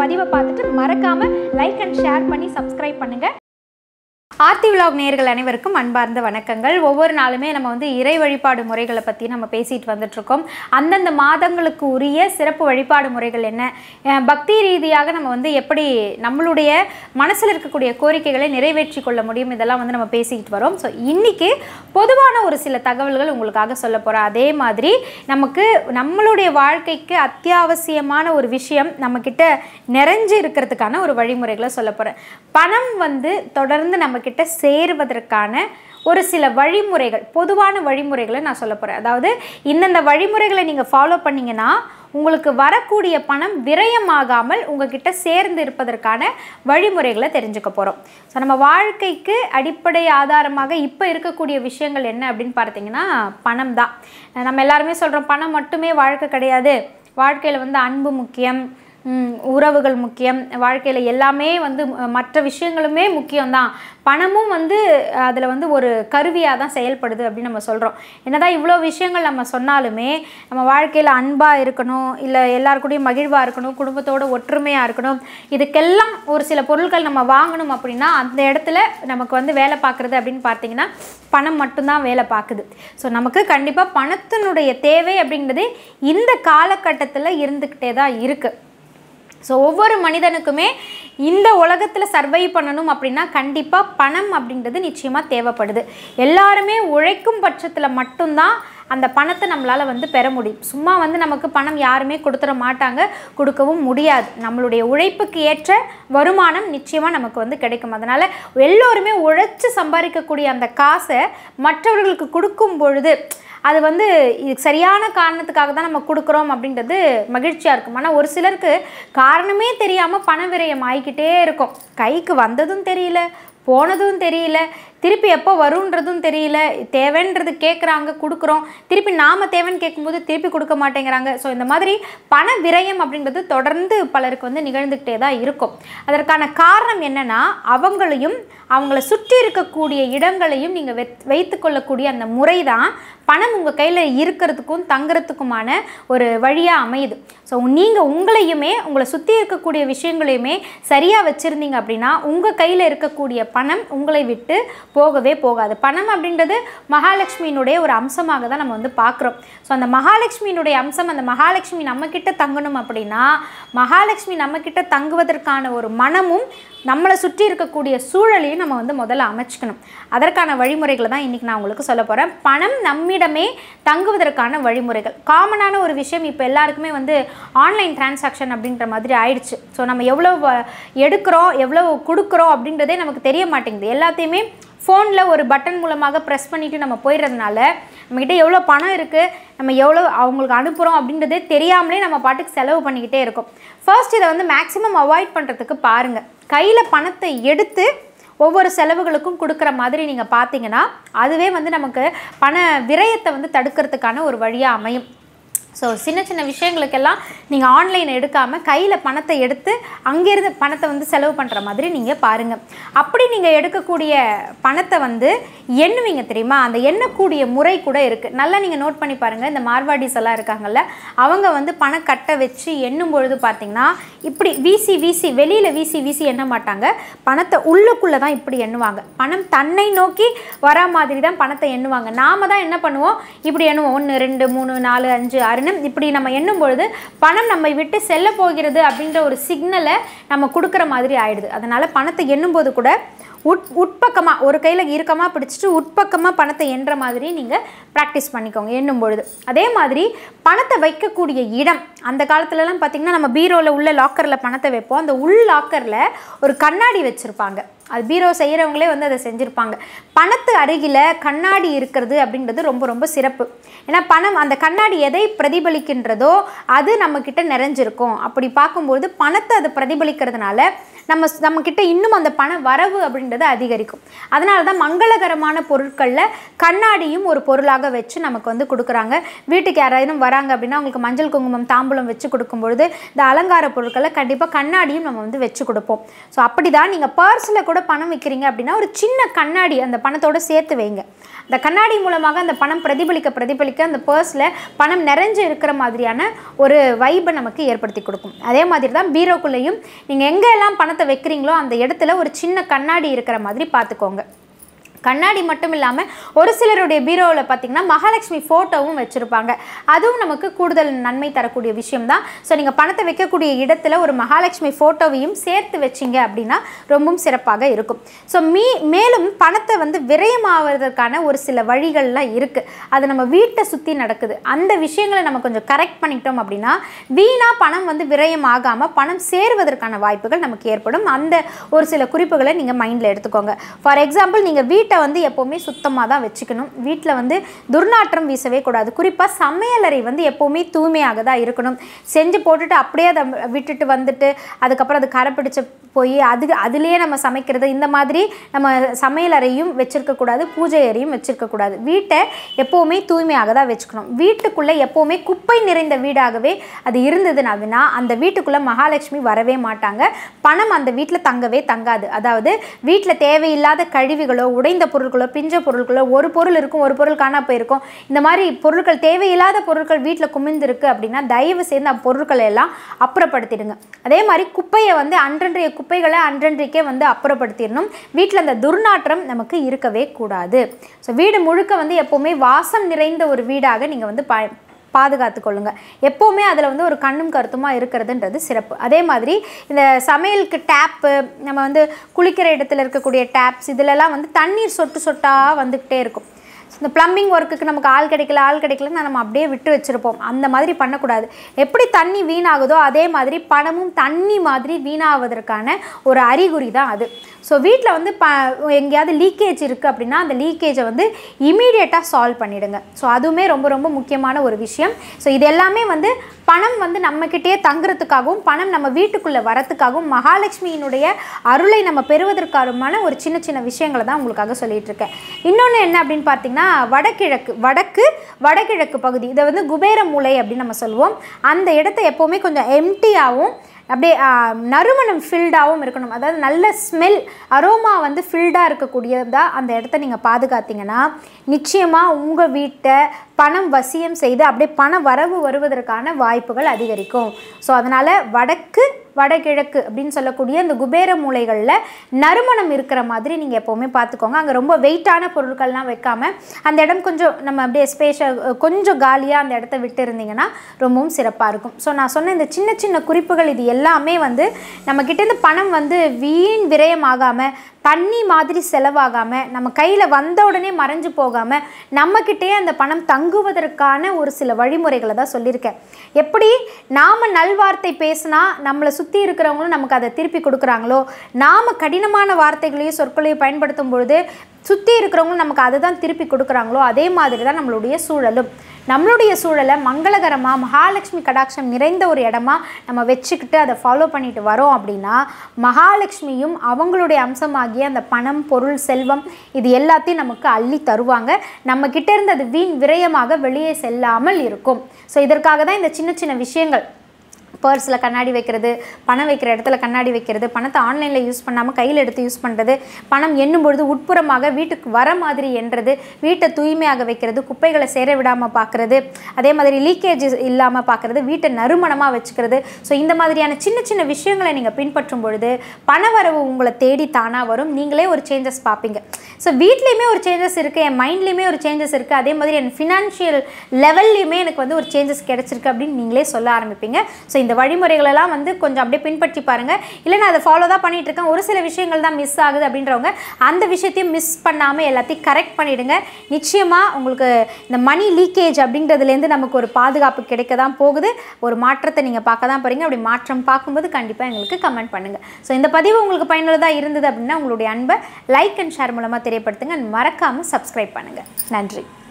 பதிவை பார்த்துட்டு மறக்காமல் லைக் அண்ட் ஷேர் பண்ணி சப்ஸ்கிரைப் பண்ணுங்கள் ஆர்த்தி விலாக் நேயர்கள் அனைவருக்கும் அன்பார்ந்த வணக்கங்கள் ஒவ்வொரு நாளுமே நம்ம வந்து இறை வழிபாடு முறைகளை பற்றி நம்ம பேசிட்டு வந்துட்ருக்கோம் அந்தந்த மாதங்களுக்கு உரிய சிறப்பு வழிபாடு முறைகள் என்ன அஹ் பக்தி ரீதியாக நம்ம வந்து எப்படி நம்மளுடைய மனசில் இருக்கக்கூடிய கோரிக்கைகளை நிறைவேற்றி கொள்ள முடியும் இதெல்லாம் வந்து நம்ம பேசிக்கிட்டு வரோம் ஸோ இன்றைக்கி பொதுவான ஒரு சில தகவல்கள் உங்களுக்காக சொல்ல போகிறோம் அதே மாதிரி நமக்கு நம்மளுடைய வாழ்க்கைக்கு அத்தியாவசியமான ஒரு விஷயம் நம்மக்கிட்ட நிறைஞ்சு இருக்கிறதுக்கான ஒரு வழிமுறைகளை சொல்ல போகிறேன் பணம் வந்து தொடர்ந்து நம்மக்கிட்ட சேருவதற்கான ஒரு சில வழிமுறைகள் பொதுவான வழிமுறைகளை நான் சொல்ல போகிறேன் அதாவது இந்தந்த வழிமுறைகளை நீங்கள் ஃபாலோ பண்ணீங்கன்னா உங்களுக்கு வரக்கூடிய பணம் விரயமாகாமல் உங்ககிட்ட சேர்ந்து இருப்பதற்கான வழிமுறைகளை தெரிஞ்சுக்க போகிறோம் ஸோ நம்ம வாழ்க்கைக்கு அடிப்படை ஆதாரமாக இப்போ இருக்கக்கூடிய விஷயங்கள் என்ன அப்படின்னு பார்த்தீங்கன்னா பணம் தான் நம்ம எல்லாருமே சொல்கிறோம் பணம் மட்டுமே வாழ்க்கை கிடையாது வாழ்க்கையில் வந்து அன்பு முக்கியம் ம், உறவுகள் முக்கியம் வாழ்க்கையில் எல்லாமே வந்து அஹ், மற்ற விஷயங்களுமே முக்கியம்தான் பணமும் வந்து அதில் வந்து ஒரு கருவியாக தான் செயல்படுது அப்படின்னு நம்ம சொல்கிறோம் என்னதான் இவ்வளோ விஷயங்கள் நம்ம சொன்னாலுமே நம்ம வாழ்க்கையில் அன்பாக இருக்கணும் இல்லை எல்லாருக்கூடயும் மகிழ்வாக இருக்கணும் குடும்பத்தோட ஒற்றுமையாக இருக்கணும் இதுக்கெல்லாம் ஒரு சில பொருட்கள் நம்ம வாங்கணும் அப்படின்னா அந்த இடத்துல நமக்கு வந்து வேலை பார்க்குறது அப்படின்னு பார்த்தீங்கன்னா பணம் மட்டும்தான் வேலை பார்க்குது ஸோ நமக்கு கண்டிப்பாக பணத்தினுடைய தேவை அப்படிங்கிறது இந்த காலகட்டத்தில் இருந்துக்கிட்டே தான் இருக்குது ஸோ ஒவ்வொரு மனிதனுக்குமே இந்த உலகத்தில் சர்வை பண்ணணும் அப்படின்னா கண்டிப்பாக பணம் அப்படின்றது நிச்சயமாக தேவைப்படுது எல்லாருமே உழைக்கும் பட்சத்தில் மட்டும்தான் அந்த பணத்தை நம்மளால் வந்து பெற முடியும் சும்மா வந்து நமக்கு பணம் யாருமே கொடுத்துட மாட்டாங்க கொடுக்கவும் முடியாது நம்மளுடைய உழைப்புக்கு ஏற்ற வருமானம் நிச்சயமாக நமக்கு வந்து கிடைக்கும் அதனால் எல்லோருமே உழைச்சி சம்பாதிக்கக்கூடிய அந்த காசை மற்றவர்களுக்கு கொடுக்கும் பொழுது அது வந்து இது சரியான காரணத்துக்காக தான் நம்ம கொடுக்குறோம் அப்படின்றது மகிழ்ச்சியாக இருக்கும் ஆனால் ஒரு சிலருக்கு காரணமே தெரியாமல் பண விரயம் ஆகிக்கிட்டே இருக்கும் கைக்கு வந்ததும் தெரியல போனதும் தெரியல திருப்பி எப்போ வருன்றதும் தெரியல தேவைன்றது கேட்குறாங்க கொடுக்குறோம் திருப்பி நாம் தேவைன்னு கேட்கும்போது திருப்பி கொடுக்க மாட்டேங்கிறாங்க ஸோ இந்த மாதிரி பண விரயம் அப்படின்றது தொடர்ந்து பலருக்கு வந்து நிகழ்ந்துக்கிட்டே தான் இருக்கும் அதற்கான காரணம் என்னென்னா அவங்களையும் அவங்கள சுற்றி இருக்கக்கூடிய இடங்களையும் நீங்கள் வெத் வைத்து கொள்ளக்கூடிய அந்த முறை தான் பணம் உங்கள் கையில் இருக்கிறதுக்கும் தங்குறதுக்குமான ஒரு வழியாக அமையுது ஸோ நீங்கள் உங்களையுமே உங்களை சுற்றி இருக்கக்கூடிய விஷயங்களையுமே சரியாக வச்சுருந்தீங்க அப்படின்னா உங்கள் கையில் இருக்கக்கூடிய பணம் உங்களை விட்டு போகவே போகாது பணம் அப்படின்றது மகாலட்சுமியினுடைய ஒரு அம்சமாக தான் நம்ம வந்து பார்க்குறோம் ஸோ அந்த மகாலட்சுமியினுடைய அம்சம் அந்த மகாலட்சுமி நம்மக்கிட்ட தங்கணும் அப்படின்னா மகாலட்சுமி நம்மக்கிட்ட தங்குவதற்கான ஒரு மனமும் நம்மளை சுற்றி இருக்கக்கூடிய சூழலையும் நம்ம வந்து முதல்ல அமைச்சுக்கணும் அதற்கான வழிமுறைகளை தான் இன்றைக்கி நான் உங்களுக்கு சொல்ல போகிறேன் பணம் நம்மிடமே தங்குவதற்கான வழிமுறைகள் காமனான ஒரு விஷயம் இப்போ எல்லாருக்குமே வந்து ஆன்லைன் டிரான்சாக்ஷன் அப்படின்ற மாதிரி ஆயிடுச்சு ஸோ நம்ம எவ்வளோ வ- எடுக்கிறோம் எவ்வளோ கொடுக்குறோம் அப்படின்றதே நமக்கு தெரிய மாட்டேங்குது எல்லாத்தையுமே ஃபோனில் ஒரு பட்டன் மூலமாக ப்ரெஸ் பண்ணிவிட்டு நம்ம போயிடுறதுனால நம்மக்கிட்ட எவ்வளோ பணம் இருக்குது நம்ம எவ்வளோ அவங்களுக்கு அனுப்புகிறோம் அப்படின்றதே தெரியாமலே நம்ம பாட்டுக்கு செலவு பண்ணிக்கிட்டே இருக்கோம் ஃபர்ஸ்ட் இதை வந்து மேக்ஸிமம் அவாய்ட் பண்ணுறதுக்கு பாருங்கள் கையில் பணத்தை எடுத்து ஒவ்வொரு செலவுகளுக்கும் கொடுக்குற மாதிரி நீங்கள் பார்த்தீங்கன்னா அதுவே வந்து நமக்கு பண விரயத்தை வந்து தடுக்கிறதுக்கான ஒரு வழியாக அமையும் ஸோ சின்ன சின்ன விஷயங்களுக்கெல்லாம் நீங்கள் ஆன்லைன் எடுக்காமல் கையில் பணத்தை எடுத்து அங்கேருந்து பணத்தை வந்து செலவு பண்ணுற மாதிரி நீங்கள் பாருங்கள் அப்படி நீங்கள் எடுக்கக்கூடிய பணத்தை வந்து எண்ணுவீங்க தெரியுமா அந்த எண்ணக்கூடிய முறை கூட இருக்குது நல்லா நீங்கள் நோட் பண்ணி பாருங்கள் இந்த மார்வாடிஸ் எல்லாம் இருக்காங்கல்ல அவங்க வந்து பணம் கட்டை வச்சு எண்ணும் பொழுது பார்த்தீங்கன்னா இப்படி வீசி வீசி வெளியில் வீசி வீசி எண்ண மாட்டாங்க பணத்தை உள்ளுக்குள்ளே தான் இப்படி எண்ணுவாங்க பணம் தன்னை நோக்கி வரா மாதிரி தான் பணத்தை எண்ணுவாங்க நாம தான் என்ன பண்ணுவோம் இப்படி எண்ணுவோம் ஒன்று ரெண்டு மூணு நாலு அஞ்சு ஆறுன்னு இப்படி நம்ம எண்ணும் பொழுது பணம் நம்மை விட்டு செல்ல போகிறது அப்படின்ற ஒரு சிக்னலை நம்ம கொடுக்குற மாதிரி ஆயிடுது அதனால் பணத்தை எண்ணும்போது கூட உட் உட்பக்கமாக ஒரு கையில் இறுக்கமாக பிடிச்சிட்டு உட்பக்கமாக பணத்தை எண்ணுற மாதிரி நீங்கள் ப்ராக்டிஸ் பண்ணிக்கோங்க எண்ணும் பொழுது அதே மாதிரி பணத்தை வைக்கக்கூடிய இடம் அந்த காலத்துலலாம் பார்த்திங்கன்னா நம்ம பீரோவில் உள்ள லாக்கரில் பணத்தை வைப்போம் அந்த உள் லாக்கரில் ஒரு கண்ணாடி வச்சுருப்பாங்க அது பீரோ செய்கிறவங்களே வந்து அதை செஞ்சுருப்பாங்க பணத்து அருகில் கண்ணாடி இருக்கிறது அப்படின்றது ரொம்ப ரொம்ப சிறப்பு ஏன்னா பணம் அந்த கண்ணாடி எதை பிரதிபலிக்கின்றதோ அது நம்மக்கிட்ட நிறைஞ்சிருக்கும் அப்படி பார்க்கும்போது பணத்தை அது பிரதிபலிக்கிறதுனால நம்ம நம்மக்கிட்ட இன்னும் அந்த பண வரவு அப்படின்றது அதிகரிக்கும் அதனால தான் மங்களகரமான பொருட்களில் கண்ணாடியும் ஒரு பொருளாக வச்சு நமக்கு வந்து கொடுக்குறாங்க வீட்டுக்கு யாராவது வராங்க அப்படின்னா அவங்களுக்கு மஞ்சள் குங்குமம் தாம்பூலம் வச்சு கொடுக்கும்பொழுது இந்த அலங்கார பொருட்களில் கண்டிப்பாக கண்ணாடியும் நம்ம வந்து வச்சு கொடுப்போம் ஸோ அப்படி தான் நீங்கள் பர்ஸில் கூட பணம் வைக்கிறீங்க அப்படின்னா ஒரு சின்ன கண்ணாடி அந்த பணத்தோட சேர்த்து வைங்க அந்த கண்ணாடி மூலமாக அந்த பணம் பிரதிபலிக்க பிரதிபலிக்க அந்த பர்ஸில் பணம் நிறைஞ்சு இருக்கிற மாதிரியான ஒரு வைபை நமக்கு ஏற்படுத்தி கொடுக்கும் அதே மாதிரி தான் பீரோக்குள்ளேயும் நீங்கள் எங்கெல்லாம் பணத்தை வைக்கிறீங்களோ அந்த இடத்துல ஒரு சின்ன கண்ணாடி இருக்கிற மாதிரி பார்த்துக்கோங்க கண்ணாடி மட்டும் இல்லாமல் ஒரு சிலருடைய பீரோவில் பார்த்தீங்கன்னா மகாலட்சுமி ஃபோட்டோவும் வச்சுருப்பாங்க அதுவும் நமக்கு கூடுதல் நன்மை தரக்கூடிய விஷயம் தான் ஸோ நீங்கள் பணத்தை வைக்கக்கூடிய இடத்துல ஒரு மகாலட்சுமி ஃபோட்டோவையும் சேர்த்து வச்சிங்க அப்படின்னா ரொம்பவும் சிறப்பாக இருக்கும் ஸோ மீ மேலும் பணத்தை வந்து விரயமாவதற்கான ஒரு சில வழிகள்லாம் இருக்குது அது நம்ம வீட்டை சுற்றி நடக்குது அந்த விஷயங்களை நம்ம கொஞ்சம் கரெக்ட் பண்ணிக்கிட்டோம் அப்படின்னா வீணாக பணம் வந்து விரயம் ஆகாமல் பணம் சேருவதற்கான வாய்ப்புகள் நமக்கு ஏற்படும் அந்த ஒரு சில குறிப்புகளை நீங்கள் மைண்டில் எடுத்துக்கோங்க ஃபார் எக்ஸாம்பிள் நீங்கள் வீட்டை வந்து எப்போவுமே சுத்தமாக தான் வச்சுக்கணும் வீட்டில் வந்து துர்நாற்றம் வீசவே கூடாது குறிப்பாக சமையலறை வந்து எப்போவுமே தூய்மையாக தான் இருக்கணும் செஞ்சு போட்டுட்டு அப்படியே அதை விட்டுட்டு வந்துட்டு அதுக்கப்புறம் அது கரை பிடிச்ச போய் அது அதுலேயே நம்ம சமைக்கிறது இந்த மாதிரி நம்ம சமையலறையும் வச்சுருக்கக்கூடாது பூஜை அறையும் வச்சுருக்கக்கூடாது வீட்டை எப்போவுமே தூய்மையாக தான் வச்சுக்கணும் வீட்டுக்குள்ளே எப்போவுமே குப்பை நிறைந்த வீடாகவே அது இருந்ததுனாவினா அந்த வீட்டுக்குள்ளே மகாலட்சுமி வரவே மாட்டாங்க பணம் அந்த வீட்டில் தங்கவே தங்காது அதாவது வீட்டில் தேவையில்லாத கழிவுகளோ உடைந்த பொருட்களோ பிஞ்ச பொருட்களோ ஒரு பொருள் இருக்கும் ஒரு பொருள் காணா போயிருக்கும் இந்த மாதிரி பொருட்கள் தேவையில்லாத பொருட்கள் வீட்டில் குமிழ்ந்திருக்கு அப்படின்னா தயவு செய்து அந்த பொருட்களை எல்லாம் அப்புறப்படுத்திடுங்க அதே மாதிரி குப்பையை வந்து அன்றன்றைய குப்பைகளை அன்றன்றைக்கே வந்து அப்புறப்படுத்திடணும் வீட்டில் அந்த துர்நாற்றம் நமக்கு இருக்கவே கூடாது ஸோ வீடு முழுக்க வந்து எப்போவுமே வாசம் நிறைந்த ஒரு வீடாக நீங்கள் வந்து பா பாதுகாத்து கொள்ளுங்க எப்போவுமே அதில் வந்து ஒரு கண்ணும் கருத்துமா இருக்கிறதுன்றது சிறப்பு அதே மாதிரி இந்த சமையலுக்கு டேப்பு நம்ம வந்து குளிக்கிற இடத்துல இருக்கக்கூடிய டேப்ஸ் இதிலெல்லாம் வந்து தண்ணீர் சொட்டு சொட்டாக வந்துக்கிட்டே இருக்கும் இந்த ப்ளம்பிங் ஒர்க்குக்கு நமக்கு ஆள் கிடைக்கல ஆள் கிடைக்கலன்னு நம்ம அப்படியே விட்டு வச்சுருப்போம் அந்த மாதிரி பண்ணக்கூடாது எப்படி தண்ணி வீணாகுதோ அதே மாதிரி பணமும் தண்ணி மாதிரி வீணாவதற்கான ஒரு அறிகுறி தான் அது ஸோ வீட்டில் வந்து ப எங்கேயாவது லீக்கேஜ் இருக்குது அப்படின்னா அந்த லீக்கேஜை வந்து இமீடியட்டாக சால்வ் பண்ணிவிடுங்க ஸோ அதுவுமே ரொம்ப ரொம்ப முக்கியமான ஒரு விஷயம் ஸோ இது எல்லாமே வந்து பணம் வந்து நம்மக்கிட்டேயே தங்குறதுக்காகவும் பணம் நம்ம வீட்டுக்குள்ளே வரத்துக்காகவும் மகாலட்சுமியினுடைய அருளை நம்ம பெறுவதற்கான ஒரு சின்ன சின்ன விஷயங்களை தான் உங்களுக்காக சொல்லிட்டு இருக்கேன் இன்னொன்று என்ன அப்படின்னு பார்த்தீங்கன்னா வடகிழக்கு வடக்கு வடகிழக்கு பகுதி இதை வந்து குபேர மூலை அப்படின்னு நம்ம சொல்லுவோம் அந்த இடத்த எப்போவுமே கொஞ்சம் எம்டியாகவும் அப்படியே ஆ, நறுமணம் ஃபில்டாகவும் இருக்கணும் அதாவது நல்ல ஸ்மெல் அரோமா வந்து ஃபில்டாக இருக்கக்கூடியதாக அந்த இடத்த நீங்கள் பாதுகாத்தீங்கன்னா நிச்சயமாக உங்கள் வீட்டை பணம் வசியம் செய்து அப்படியே பண வரவு வருவதற்கான வாய்ப்புகள் அதிகரிக்கும் ஸோ அதனால் வடக்கு வடகிழக்கு அப்படின்னு சொல்லக்கூடிய இந்த குபேர மூலைகளில் நறுமணம் இருக்கிற மாதிரி நீங்கள் எப்போவுமே பார்த்துக்கோங்க அங்கே ரொம்ப வெயிட்டான பொருட்கள்லாம் வைக்காம அந்த இடம் கொஞ்சம் நம்ம அப்படியே ஸ்பேஷ கொஞ்சம் காலியாக அந்த இடத்த விட்டு இருந்தீங்கன்னா ரொம்பவும் சிறப்பாக இருக்கும் ஸோ நான் சொன்ன இந்த சின்ன சின்ன குறிப்புகள் இது எல்லாமே வந்து நம்ம கிட்டேருந்து பணம் வந்து வீண் விரயமாகாமல் தண்ணி மாதிரி செலவாகாமல் நம்ம கையில் வந்த உடனே மறைஞ்சு போகாமல் நம்மக்கிட்டேயே அந்த பணம் தங்குவதற்கான ஒரு சில வழிமுறைகளை தான் சொல்லியிருக்கேன் எப்படி நாம் நல்வார்த்தை பேசினா நம்மளை சுற்றி இருக்கிறவங்களும் நமக்கு அதை திருப்பி கொடுக்குறாங்களோ நாம் கடினமான வார்த்தைகளையும் சொற்களையும் பயன்படுத்தும் பொழுது சுற்றி இருக்கிறவங்களும் நமக்கு அதை தான் திருப்பி கொடுக்குறாங்களோ அதே மாதிரி தான் நம்மளுடைய சூழலும் நம்மளுடைய சூழலை மங்களகரமாக மகாலட்சுமி கடாட்சம் நிறைந்த ஒரு இடமா நம்ம வச்சுக்கிட்டு அதை ஃபாலோ பண்ணிட்டு வரோம் அப்படின்னா மகாலட்சுமியும் அவங்களுடைய அம்சமாகிய அந்த பணம் பொருள் செல்வம் இது எல்லாத்தையும் நமக்கு அள்ளி தருவாங்க நம்ம கிட்ட இருந்து அது வீண் விரயமாக வெளியே செல்லாமல் இருக்கும் ஸோ இதற்காக தான் இந்த சின்ன சின்ன விஷயங்கள் பர்ஸில் கண்ணாடி வைக்கிறது பணம் வைக்கிற இடத்துல கண்ணாடி வைக்கிறது பணத்தை ஆன்லைனில் யூஸ் பண்ணாமல் கையில் எடுத்து யூஸ் பண்ணுறது பணம் எண்ணும் பொழுது உட்புறமாக வீட்டுக்கு வர மாதிரி எண்றது வீட்டை தூய்மையாக வைக்கிறது குப்பைகளை சேர விடாமல் பார்க்குறது அதே மாதிரி லீக்கேஜ் இல்லாமல் பார்க்குறது வீட்டை நறுமணமாக வச்சுக்கிறது ஸோ இந்த மாதிரியான சின்ன சின்ன விஷயங்களை நீங்கள் பின்பற்றும் பொழுது பணவரவு உங்களை தேடி தானாக வரும் நீங்களே ஒரு சேஞ்சஸ் பார்ப்பீங்க ஸோ வீட்லேயுமே ஒரு சேஞ்சஸ் இருக்குது என் மைண்ட்லேயுமே ஒரு சேஞ்சஸ் இருக்குது அதே மாதிரி என் ஃபினான்ஷியல் லெவல்லையுமே எனக்கு வந்து ஒரு சேஞ்சஸ் கிடச்சிருக்கு அப்படின்னு நீங்களே சொல்ல ஆரம்பிப்பீங்க ஸோ இந்த வழிமுறைகளெல்லாம் வந்து கொஞ்சம் அப்படியே பின்பற்றி பாருங்கள் இல்லை நான் அதை ஃபாலோ தான் பண்ணிட்டு இருக்கேன் ஒரு சில விஷயங்கள் தான் மிஸ் ஆகுது அப்படின்றவங்க அந்த விஷயத்தையும் மிஸ் பண்ணாமல் எல்லாத்தையும் கரெக்ட் பண்ணிவிடுங்க நிச்சயமாக உங்களுக்கு இந்த மணி லீக்கேஜ் அப்படின்றதுலேருந்து நமக்கு ஒரு பாதுகாப்பு கிடைக்க தான் போகுது ஒரு மாற்றத்தை நீங்கள் பார்க்க தான் போகிறீங்க அப்படி மாற்றம் பார்க்கும்போது கண்டிப்பாக எங்களுக்கு கமெண்ட் பண்ணுங்கள் ஸோ இந்த பதிவு உங்களுக்கு பயனுள்ளதாக இருந்தது அப்படின்னா உங்களுடைய அன்பை லைக் அண்ட் ஷேர் மூலமாக தெரியப்படுத்துங்க and மறக்காமல் சப்ஸ்கிரைப் பண்ணுங்கள் நன்றி